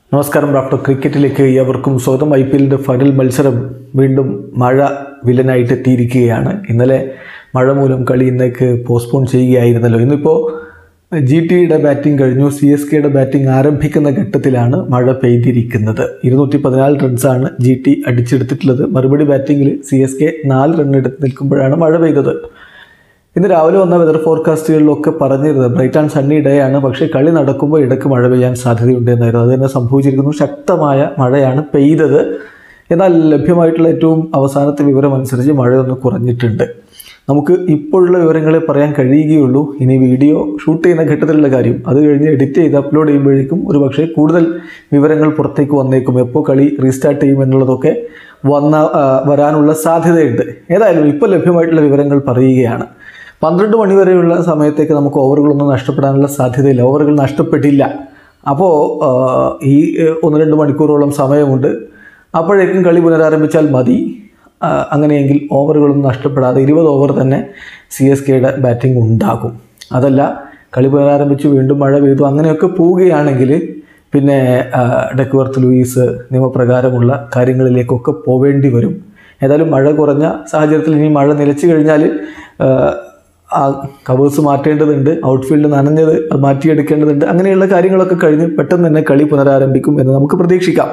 നമസ്കാരം ഡോക്ടർ ക്രിക്കറ്റിലേക്ക് ഏവർക്കും സ്വാഗതം ഐ പി എല്ലിൻ്റെ ഫൈനൽ മത്സരം വീണ്ടും മഴ വില്ലനായിട്ട് എത്തിയിരിക്കുകയാണ് ഇന്നലെ മഴ മൂലം കളി ഇന്നേക്ക് പോസ്റ്റ്പോൺ ചെയ്യുകയായിരുന്നല്ലോ ഇന്നിപ്പോൾ ജി ടിയുടെ ബാറ്റിംഗ് കഴിഞ്ഞു സി എസ് കെയുടെ ബാറ്റിംഗ് ആരംഭിക്കുന്ന ഘട്ടത്തിലാണ് മഴ പെയ്തിരിക്കുന്നത് ഇരുന്നൂറ്റി പതിനാല് റൺസാണ് ജി ടി അടിച്ചെടുത്തിട്ടുള്ളത് മറുപടി ബാറ്റിങ്ങിൽ സി എസ് കെ നാല് റൺ എടുത്ത് നിൽക്കുമ്പോഴാണ് മഴ പെയ്തത് ഇന്ന് രാവിലെ വന്ന വെതർ ഫോർകാസ്റ്റുകളിലൊക്കെ പറഞ്ഞിരുന്നത് ബ്രൈറ്റ് ആൻഡ് സണ്ണി ഡേ ആണ് പക്ഷേ കളി നടക്കുമ്പോൾ ഇടയ്ക്ക് മഴ പെയ്യാൻ സാധ്യതയുണ്ട് എന്നായിരുന്നു അത് തന്നെ സംഭവിച്ചിരിക്കുന്നു ശക്തമായ മഴയാണ് പെയ്തത് എന്നാൽ ലഭ്യമായിട്ടുള്ള ഏറ്റവും അവസാനത്തെ വിവരം അനുസരിച്ച് മഴയൊന്ന് കുറഞ്ഞിട്ടുണ്ട് നമുക്ക് ഇപ്പോഴുള്ള വിവരങ്ങളെ പറയാൻ കഴിയുകയുള്ളൂ ഇനി വീഡിയോ ഷൂട്ട് ചെയ്യുന്ന ഘട്ടത്തിലുള്ള കാര്യം അത് കഴിഞ്ഞ് എഡിറ്റ് ചെയ്ത് അപ്ലോഡ് ചെയ്യുമ്പോഴേക്കും ഒരു പക്ഷേ കൂടുതൽ വിവരങ്ങൾ പുറത്തേക്ക് വന്നേക്കും എപ്പോൾ കളി റീസ്റ്റാർട്ട് ചെയ്യും എന്നുള്ളതൊക്കെ വന്ന ആ, വരാനുള്ള സാധ്യതയുണ്ട് ഏതായാലും ഇപ്പോൾ ലഭ്യമായിട്ടുള്ള വിവരങ്ങൾ പറയുകയാണ് പന്ത്രണ്ട് മണി വരെയുള്ള സമയത്തേക്ക് നമുക്ക് ഓവറുകളൊന്നും നഷ്ടപ്പെടാനുള്ള സാധ്യതയില്ല ഓവറുകൾ നഷ്ടപ്പെട്ടില്ല അപ്പോൾ ആ, ഈ ഏ, ഒന്ന് രണ്ട് മണിക്കൂറോളം സമയമുണ്ട് അപ്പോഴേക്കും കളി പുനരാരംഭിച്ചാൽ മതി ആ, അങ്ങനെയെങ്കിൽ ഓവറുകളൊന്നും നഷ്ടപ്പെടാതെ ഇരുപത് ഓവർ തന്നെ സി എസ് കെയുടെ ബാറ്റിംഗ് ഉണ്ടാകും അതല്ല കളി പുനരാരംഭിച്ച് വീണ്ടും മഴ പെയ്തു അങ്ങനെയൊക്കെ പോവുകയാണെങ്കിൽ പിന്നെ ആ, ഡെക്വർത്ത് ലൂയിസ് നിയമപ്രകാരമുള്ള കാര്യങ്ങളിലേക്കൊക്കെ പോവേണ്ടി വരും ഏതായാലും മഴ കുറഞ്ഞ സാഹചര്യത്തിൽ ഇനി മഴ നിലച്ചു കഴിഞ്ഞാൽ ആ, ആ കവേഴ്സ് മാറ്റേണ്ടതുണ്ട് ഔട്ട്ഫീൽഡ് നനഞ്ഞത് അത് മാറ്റിയെടുക്കേണ്ടതുണ്ട് അങ്ങനെയുള്ള കാര്യങ്ങളൊക്കെ കഴിഞ്ഞ് പെട്ടെന്ന് തന്നെ കളി പുനരാരംഭിക്കും എന്ന് നമുക്ക് പ്രതീക്ഷിക്കാം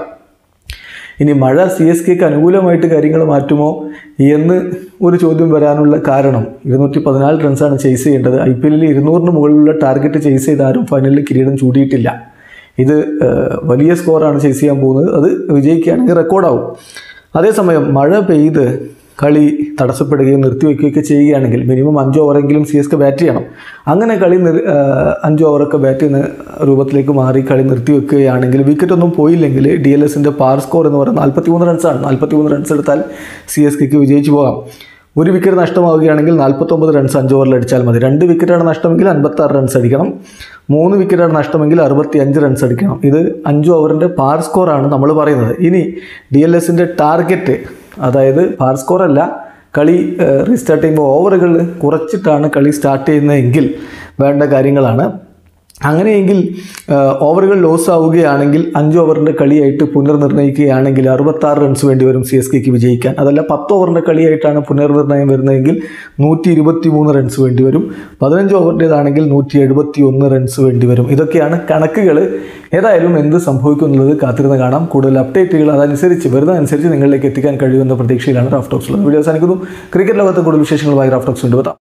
ഇനി മഴ സി എസ് കെക്ക് അനുകൂലമായിട്ട് കാര്യങ്ങൾ മാറ്റുമോ എന്ന് ഒരു ചോദ്യം വരാനുള്ള കാരണം ഇരുന്നൂറ്റി പതിനാല് റൺസാണ് ചേസ് ചെയ്യേണ്ടത് ഐ പി എല്ലിൽ ഇരുന്നൂറിന് മുകളിലുള്ള ടാർഗറ്റ് ചേസ് ചെയ്ത ആരും ഫൈനലിൽ കിരീടം ചൂടിയിട്ടില്ല ഇത് ഏഹ്, വലിയ സ്കോറാണ് ചേസ് ചെയ്യാൻ പോകുന്നത് അത് വിജയിക്കുകയാണെങ്കിൽ റെക്കോർഡാവും അതേസമയം മഴ പെയ്ത് കളി തടസ്സപ്പെടുകയും നിർത്തിവെക്കുകയൊക്കെ ചെയ്യുകയാണെങ്കിൽ മിനിമം അഞ്ച് ഓവറെങ്കിലും സി എസ് കെ ബാറ്റ് ചെയ്യണം അങ്ങനെ കളി നിർ ഏഹ്, അഞ്ച് ഓവറൊക്കെ ബാറ്റ് ചെയ്യുന്ന രൂപത്തിലേക്ക് മാറി കളി നിർത്തിവെക്കുകയാണെങ്കിൽ വിക്കറ്റ് ഒന്നും പോയില്ലെങ്കിൽ ഡി എൽ എസിൻ്റെ പാർ സ്കോർ എന്ന് പറയുന്നത് നാൽപ്പത്തി മൂന്ന് റൺസാണ് നാൽപ്പത്തി മൂന്ന് റൺസ് എടുത്താൽ സി എസ് കെക്ക് വിജയിച്ചു പോകാം ഒരു വിക്കറ്റ് നഷ്ടമാവുകയാണെങ്കിൽ നാൽപ്പത്തൊമ്പത് റൺസ് അഞ്ച് ഓവറിൽ അടിച്ചാൽ മതി രണ്ട് വിക്കറ്റാണ് നഷ്ടമെങ്കിൽ അൻപത്താറ് റൺസ് അടിക്കണം മൂന്ന് വിക്കറ്റാണ് നഷ്ടമെങ്കിൽ അറുപത്തി അഞ്ച് റൺസ് അടിക്കണം ഇത് അഞ്ച് ഓവറിൻ്റെ പാർ സ്കോറാണ് നമ്മൾ പറയുന്നത് ഇനി ഡി എൽ എസിൻ്റെ ടാർഗറ്റ് അതായത് പാർ സ്കോർ അല്ല കളി റീസ്റ്റാർട്ട് ചെയ്യുമ്പോൾ ഓവറുകൾ കുറച്ചിട്ടാണ് കളി സ്റ്റാർട്ട് ചെയ്യുന്നതെങ്കിൽ വേണ്ട കാര്യങ്ങളാണ് അങ്ങനെയെങ്കിൽ ആ, ഓവറുകൾ ലോസ് ആവുകയാണെങ്കിൽ അഞ്ച് ഓവറിൻ്റെ കളിയായിട്ട് പുനർനിർണ്ണയിക്കുകയാണെങ്കിൽ അറുപത്താറ് റൺസ് വേണ്ടി വരും സി എസ് കെക്ക് വിജയിക്കാൻ അതല്ല പത്ത് ഓവറിൻ്റെ കളിയായിട്ടാണ് പുനർനിർണ്ണയം വരുന്നതെങ്കിൽ നൂറ്റി ഇരുപത്തി മൂന്ന് റൺസ് വേണ്ടി വരും പതിനഞ്ച് ഓവറിൻ്റേതാണെങ്കിൽ നൂറ്റി എഴുപത്തി ഒന്ന് റൺസ് വേണ്ടി വരും ഇതൊക്കെയാണ് കണക്കുകൾ ഏതായാലും എന്ത് സംഭവിക്കും എന്നുള്ളത് കാത്തിരുന്ന് കാണാം കൂടുതൽ അപ്ഡേറ്റുകൾ അതനുസരിച്ച് വരുന്നതനുസരിച്ച് നിങ്ങളിലേക്ക് എത്തിക്കാൻ കഴിയുമെന്ന പ്രതീക്ഷയിലാണ് റാഫ്റ്റോക്സ് ഉള്ളത് വീഡിയോ അവസാനിക്കുന്നു ക്രിക്കറ്റ് ലോകത്തെ കൂടുതൽ വിശേഷങ്ങളുമായി റാഫ്റ്റോക്സ് കൊണ്ടുവരാം